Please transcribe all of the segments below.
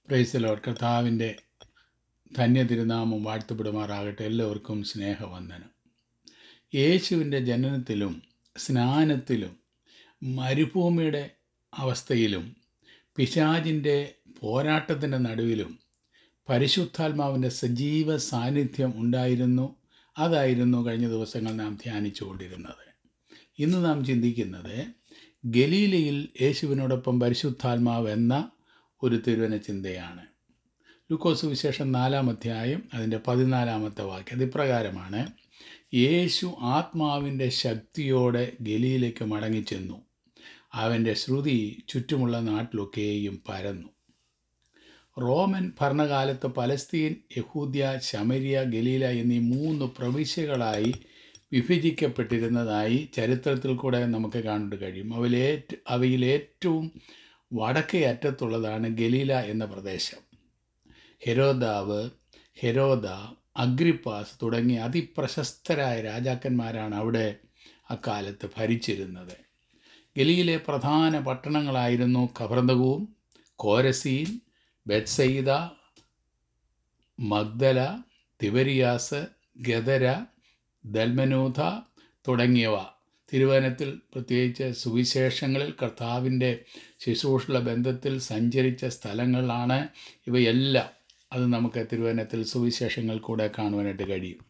പ്രൈസലോർ കർത്താവിൻ്റെ ധന്യ തിരുനാമം വാഴ്ത്തപ്പെടുമാറാകട്ടെ എല്ലാവർക്കും സ്നേഹവന്ദനം യേശുവിൻ്റെ ജനനത്തിലും സ്നാനത്തിലും മരുഭൂമിയുടെ അവസ്ഥയിലും പിശാചിൻ്റെ പോരാട്ടത്തിൻ്റെ നടുവിലും പരിശുദ്ധാത്മാവിൻ്റെ സജീവ സാന്നിധ്യം ഉണ്ടായിരുന്നു അതായിരുന്നു കഴിഞ്ഞ ദിവസങ്ങൾ നാം ധ്യാനിച്ചുകൊണ്ടിരുന്നത് ഇന്ന് നാം ചിന്തിക്കുന്നത് ഗലീലയിൽ യേശുവിനോടൊപ്പം പരിശുദ്ധാത്മാവ് എന്ന ഒരു തിരുവന ചിന്തയാണ് ലൂക്കോസ് വിശേഷം നാലാം അധ്യായം അതിൻ്റെ പതിനാലാമത്തെ വാക്യം അത് ഇപ്രകാരമാണ് യേശു ആത്മാവിൻ്റെ ശക്തിയോടെ ഗലീലയ്ക്ക് മടങ്ങിച്ചെന്നു അവൻ്റെ ശ്രുതി ചുറ്റുമുള്ള നാട്ടിലൊക്കെയും പരന്നു റോമൻ ഭരണകാലത്ത് പലസ്തീൻ യഹൂദ്യ ശമരിയ ഗലീല എന്നീ മൂന്ന് പ്രവിശ്യകളായി വിഭജിക്കപ്പെട്ടിരുന്നതായി ചരിത്രത്തിൽ കൂടെ നമുക്ക് കാണാൻ കഴിയും അവയിലേറ്റ് അവയിൽ ഏറ്റവും വടക്കേ അറ്റത്തുള്ളതാണ് ഗലീല എന്ന പ്രദേശം ഹെരോദാവ് ഹെരോദ അഗ്രിപ്പാസ് തുടങ്ങിയ അതിപ്രശസ്തരായ രാജാക്കന്മാരാണ് അവിടെ അക്കാലത്ത് ഭരിച്ചിരുന്നത് ഗലിയിലെ പ്രധാന പട്ടണങ്ങളായിരുന്നു കബർദവും കോരസീൻ ബെത്സയിദ മഗ്ദല തിബരിയാസ് ഗദര ദൽമനൂഥ തുടങ്ങിയവ തിരുവനത്തിൽ പ്രത്യേകിച്ച് സുവിശേഷങ്ങളിൽ കർത്താവിൻ്റെ ശുശ്രൂഷയുള്ള ബന്ധത്തിൽ സഞ്ചരിച്ച സ്ഥലങ്ങളാണ് ഇവയെല്ലാം അത് നമുക്ക് തിരുവനത്തിൽ സുവിശേഷങ്ങൾ കൂടെ കാണുവാനായിട്ട് കഴിയും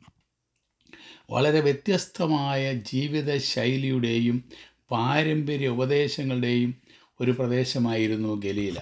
വളരെ വ്യത്യസ്തമായ ജീവിത ശൈലിയുടെയും പാരമ്പര്യ ഉപദേശങ്ങളുടെയും ഒരു പ്രദേശമായിരുന്നു ഗലീല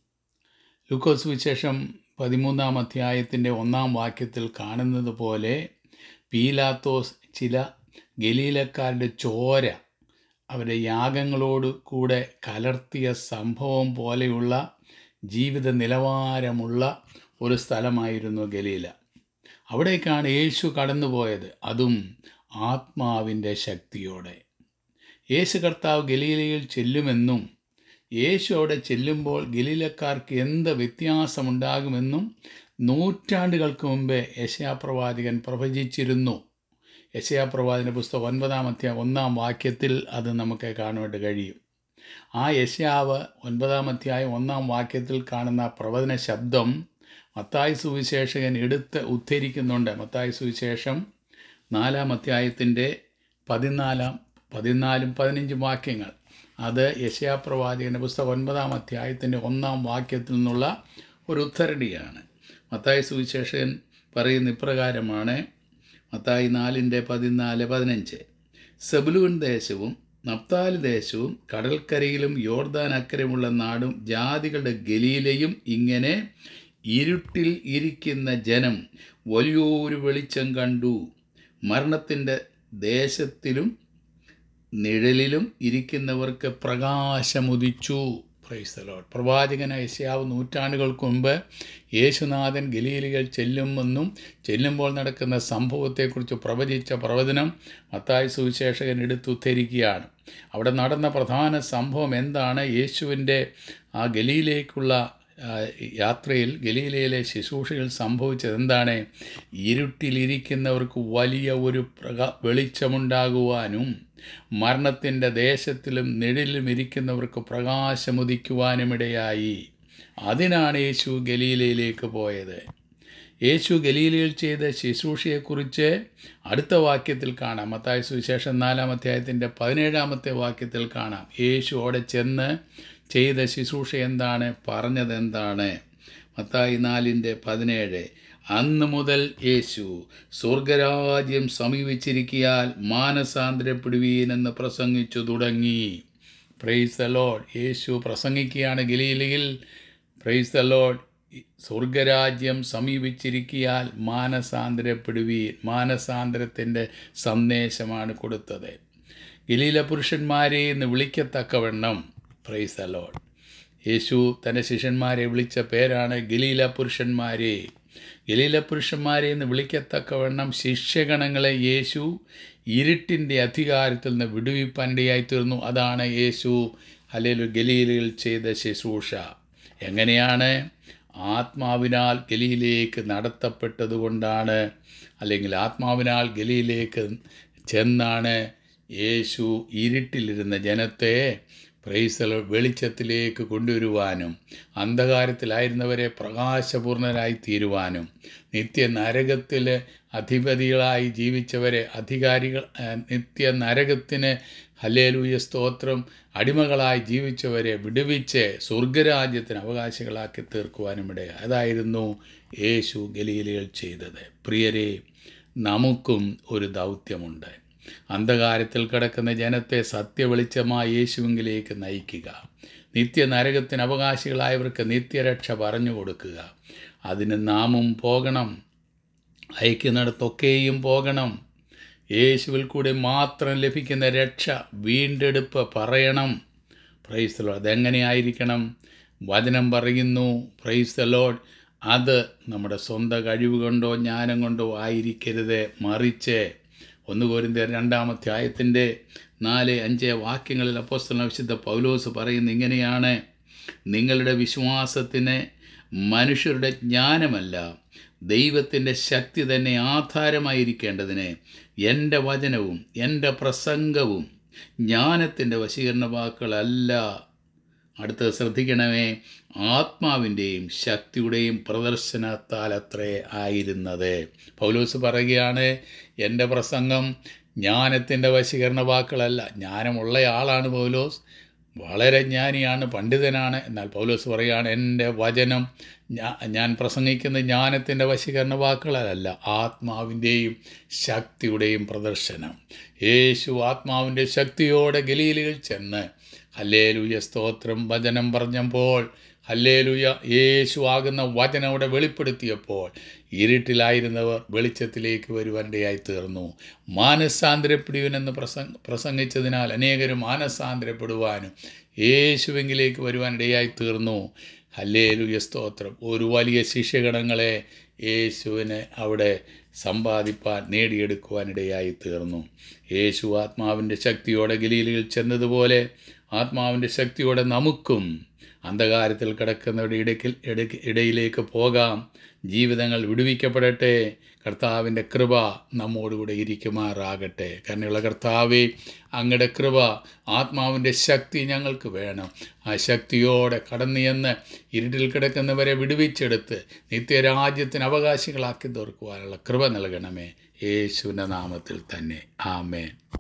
ലൂക്കോസ് വിശേഷം പതിമൂന്നാം അധ്യായത്തിൻ്റെ ഒന്നാം വാക്യത്തിൽ കാണുന്നത് പോലെ പീലാത്തോസ് ചില ഗലീലക്കാരുടെ ചോര അവരുടെ യാഗങ്ങളോട് കൂടെ കലർത്തിയ സംഭവം പോലെയുള്ള ജീവിത നിലവാരമുള്ള ഒരു സ്ഥലമായിരുന്നു ഗലീല അവിടേക്കാണ് യേശു കടന്നുപോയത് അതും ആത്മാവിൻ്റെ ശക്തിയോടെ യേശു കർത്താവ് ഗലീലയിൽ ചെല്ലുമെന്നും യേശു അവിടെ ചെല്ലുമ്പോൾ ഗലീലക്കാർക്ക് എന്ത് വ്യത്യാസമുണ്ടാകുമെന്നും നൂറ്റാണ്ടുകൾക്ക് മുമ്പേ യശയാപ്രവാചകൻ പ്രവചിച്ചിരുന്നു യശയാപ്രവാചന പുസ്തകം ഒൻപതാം അധ്യായം ഒന്നാം വാക്യത്തിൽ അത് നമുക്ക് കാണുവാനായിട്ട് കഴിയും ആ യശയാവ് ഒൻപതാം അധ്യായം ഒന്നാം വാക്യത്തിൽ കാണുന്ന പ്രവചന ശബ്ദം മത്തായി സുവിശേഷകൻ എടുത്ത് ഉദ്ധരിക്കുന്നുണ്ട് മത്തായി സുവിശേഷം നാലാം അധ്യായത്തിൻ്റെ പതിനാലാം പതിനാലും പതിനഞ്ചും വാക്യങ്ങൾ അത് യശയാപ്രവാചകൻ്റെ പുസ്തകം ഒൻപതാം അധ്യായത്തിൻ്റെ ഒന്നാം വാക്യത്തിൽ നിന്നുള്ള ഒരു ഉദ്ധരണിയാണ് മത്തായി സുവിശേഷൻ പറയുന്ന ഇപ്രകാരമാണ് മത്തായി നാലിൻ്റെ പതിനാല് പതിനഞ്ച് സെബുലൂൻ ദേശവും നപ്താലി ദേശവും കടൽക്കരയിലും യോർദാൻ അക്കരമുള്ള നാടും ജാതികളുടെ ഗലീലയും ഇങ്ങനെ ഇരുട്ടിൽ ഇരിക്കുന്ന ജനം വലിയൊരു വെളിച്ചം കണ്ടു മരണത്തിൻ്റെ ദേശത്തിലും നിഴലിലും ഇരിക്കുന്നവർക്ക് പ്രകാശമുദിച്ചു പ്രൈസ്തലോട്ട് പ്രവാചകന യശയാവ് നൂറ്റാണ്ടുകൾക്ക് മുമ്പ് യേശുനാഥൻ ഗലീലികൾ ചെല്ലുമെന്നും ചെല്ലുമ്പോൾ നടക്കുന്ന സംഭവത്തെക്കുറിച്ച് പ്രവചിച്ച പ്രവചനം മത്തായി സുവിശേഷകൻ എടുത്തുദ്ധരിക്കുകയാണ് അവിടെ നടന്ന പ്രധാന സംഭവം എന്താണ് യേശുവിൻ്റെ ആ ഗലീലേക്കുള്ള യാത്രയിൽ ഗലീലയിലെ ശുശ്രൂഷയിൽ സംഭവിച്ചത് എന്താണ് ഇരുട്ടിലിരിക്കുന്നവർക്ക് വലിയ ഒരു പ്രകാ വെളിച്ചമുണ്ടാകുവാനും മരണത്തിൻ്റെ ദേശത്തിലും നിഴലിലും ഇരിക്കുന്നവർക്ക് പ്രകാശമുദിക്കുവാനുമിടയായി അതിനാണ് യേശു ഗലീലയിലേക്ക് പോയത് യേശു ഗലീലയിൽ ചെയ്ത ശുശ്രൂഷയെക്കുറിച്ച് അടുത്ത വാക്യത്തിൽ കാണാം മത്തായ സുവിശേഷം നാലാം അധ്യായത്തിൻ്റെ പതിനേഴാമത്തെ വാക്യത്തിൽ കാണാം യേശു അവിടെ ചെന്ന് ചെയ്ത ശുശ്രൂഷ എന്താണ് പറഞ്ഞത് എന്താണ് മത്തായി നാലിൻ്റെ പതിനേഴ് അന്ന് മുതൽ യേശു സ്വർഗരാജ്യം സമീപിച്ചിരിക്കിയാൽ മാനസാന്തരപ്പെടുവീനെന്ന് പ്രസംഗിച്ചു തുടങ്ങി പ്രൈസ് ദ ലോഡ് യേശു പ്രസംഗിക്കുകയാണ് ഗലീലയിൽ പ്രൈസ് ദ ലോഡ് സ്വർഗരാജ്യം സമീപിച്ചിരിക്കിയാൽ മാനസാന്തരപ്പെടുവീൻ മാനസാന്തരത്തിൻ്റെ സന്ദേശമാണ് കൊടുത്തത് ഗലീല പുരുഷന്മാരെ എന്ന് വിളിക്കത്തക്കവണ്ണം പ്രൈസ് ദ ലോഡ് യേശു തൻ്റെ ശിഷ്യന്മാരെ വിളിച്ച പേരാണ് ഗലീല പുരുഷന്മാരെ ഗലീല പുരുഷന്മാരെ എന്ന് വിളിക്കത്തക്കവണ്ണം ശിഷ്യഗണങ്ങളെ യേശു ഇരുട്ടിൻ്റെ അധികാരത്തിൽ നിന്ന് വിടുവിപ്പാനിടയായി തീർന്നു അതാണ് യേശു അല്ലെങ്കിൽ ഗലീലയിൽ ചെയ്ത ശുശ്രൂഷ എങ്ങനെയാണ് ആത്മാവിനാൽ ഗലിയിലേക്ക് നടത്തപ്പെട്ടതുകൊണ്ടാണ് അല്ലെങ്കിൽ ആത്മാവിനാൽ ഗലിയിലേക്ക് ചെന്നാണ് യേശു ഇരുട്ടിലിരുന്ന ജനത്തെ പ്രൈസൽ വെളിച്ചത്തിലേക്ക് കൊണ്ടുവരുവാനും അന്ധകാരത്തിലായിരുന്നവരെ പ്രകാശപൂർണരായി തീരുവാനും നിത്യ നരകത്തിൽ അധിപതികളായി ജീവിച്ചവരെ അധികാരികൾ ആ, നിത്യ നരകത്തിന് ഹല്ലേലൂയ സ്തോത്രം അടിമകളായി ജീവിച്ചവരെ വിടുവിച്ച് സ്വർഗരാജ്യത്തിന് അവകാശികളാക്കി തീർക്കുവാനും ഇട അതായിരുന്നു യേശു ഗലീലയിൽ ചെയ്തത് പ്രിയരെ നമുക്കും ഒരു ദൗത്യമുണ്ട് അന്ധകാരത്തിൽ കിടക്കുന്ന ജനത്തെ സത്യവെളിച്ചമായി യേശുവിങ്കിലേക്ക് നയിക്കുക നിത്യ നരകത്തിന് അവകാശികളായവർക്ക് നിത്യരക്ഷ പറഞ്ഞു കൊടുക്കുക അതിന് നാമും പോകണം അയക്കുന്നിടത്തൊക്കെയും പോകണം യേശുവിൽ കൂടി മാത്രം ലഭിക്കുന്ന രക്ഷ വീണ്ടെടുപ്പ് പറയണം പ്രൈസ് ലോഡ് അതെങ്ങനെയായിരിക്കണം വചനം പറയുന്നു പ്രൈസ് ദ ലോഡ് അത് നമ്മുടെ സ്വന്തം കഴിവ് കൊണ്ടോ ജ്ഞാനം കൊണ്ടോ ആയിരിക്കരുത് മറിച്ച് ഒന്ന് കോരിന്ത രണ്ടാമത്തെ ആയത്തിൻ്റെ നാല് അഞ്ച് വാക്യങ്ങളിൽ അപ്പോസ്തലൻ വിശുദ്ധ പൗലോസ് പറയുന്ന ഇങ്ങനെയാണ് നിങ്ങളുടെ വിശ്വാസത്തിന് മനുഷ്യരുടെ ജ്ഞാനമല്ല ദൈവത്തിൻ്റെ ശക്തി തന്നെ ആധാരമായിരിക്കേണ്ടതിന് എൻ്റെ വചനവും എൻ്റെ പ്രസംഗവും ജ്ഞാനത്തിൻ്റെ വശീകരണ വാക്കുകളല്ല അടുത്തത് ശ്രദ്ധിക്കണമേ ആത്മാവിൻ്റെയും ശക്തിയുടെയും പ്രദർശനത്താൽ അത്രേ ആയിരുന്നത് പൗലോസ് പറയുകയാണ് എൻ്റെ പ്രസംഗം ജ്ഞാനത്തിൻ്റെ വശീകരണ വാക്കുകളല്ല ജ്ഞാനമുള്ള ആളാണ് പൗലോസ് വളരെ ജ്ഞാനിയാണ് പണ്ഡിതനാണ് എന്നാൽ പൗലോസ് പറയുകയാണ് എൻ്റെ വചനം ഞാ- ഞാൻ പ്രസംഗിക്കുന്ന ജ്ഞാനത്തിൻ്റെ വശീകരണ വാക്കുകളല്ല ആത്മാവിൻ്റെയും ശക്തിയുടെയും പ്രദർശനം യേശു ആത്മാവിൻ്റെ ശക്തിയോടെ ഗലീലയിൽ ചെന്ന് ഹല്ലേലൂയ സ്തോത്രം വചനം പറഞ്ഞപ്പോൾ ഹല്ലേലൂയ യേശു ആകുന്ന വചനം അവിടെ വെളിപ്പെടുത്തിയപ്പോൾ ഇരുട്ടിലായിരുന്നവർ വെളിച്ചത്തിലേക്ക് വരുവാനിടയായി തീർന്നു മാനസാന്തരപ്പെടുവനെന്ന് പ്രസംഗ പ്രസംഗിച്ചതിനാൽ അനേകരും മാനസാന്തരപ്പെടുവാനും യേശുവെങ്കിലേക്ക് വരുവാനിടയായി തീർന്നു ഹല്ലേലൂയ സ്തോത്രം ഒരു വലിയ ശിഷ്യഗണങ്ങളെ യേശുവിനെ അവിടെ സമ്പാദിപ്പാൻ നേടിയെടുക്കുവാനിടയായി തീർന്നു യേശു ആത്മാവിൻ്റെ ശക്തിയോടെ ഗലീലയിൽ ചെന്നതുപോലെ ആത്മാവിൻ്റെ ശക്തിയോടെ നമുക്കും അന്ധകാരത്തിൽ കിടക്കുന്നവരുടെ ഇടയ്ക്കിൽ ഇടയ്ക്ക് ഇടയിലേക്ക് പോകാം ജീവിതങ്ങൾ വിടുവിക്കപ്പെടട്ടെ കർത്താവിൻ്റെ കൃപ നമ്മോടുകൂടെ ഇരിക്കുമാറാകട്ടെ കരുണയുള്ള കർത്താവേ അങ്ങയുടെ കൃപ ആത്മാവിൻ്റെ ശക്തി ഞങ്ങൾക്ക് വേണം ആ ശക്തിയോടെ കടന്നു ചെന്ന് ഇരുട്ടിൽ കിടക്കുന്നവരെ വിടുവിച്ചെടുത്ത് നിത്യരാജ്യത്തിന് അവകാശികളാക്കി തീർക്കുവാനുള്ള കൃപ നൽകണമേ യേശുവിൻ്റെ നാമത്തിൽ തന്നെ ആമേൻ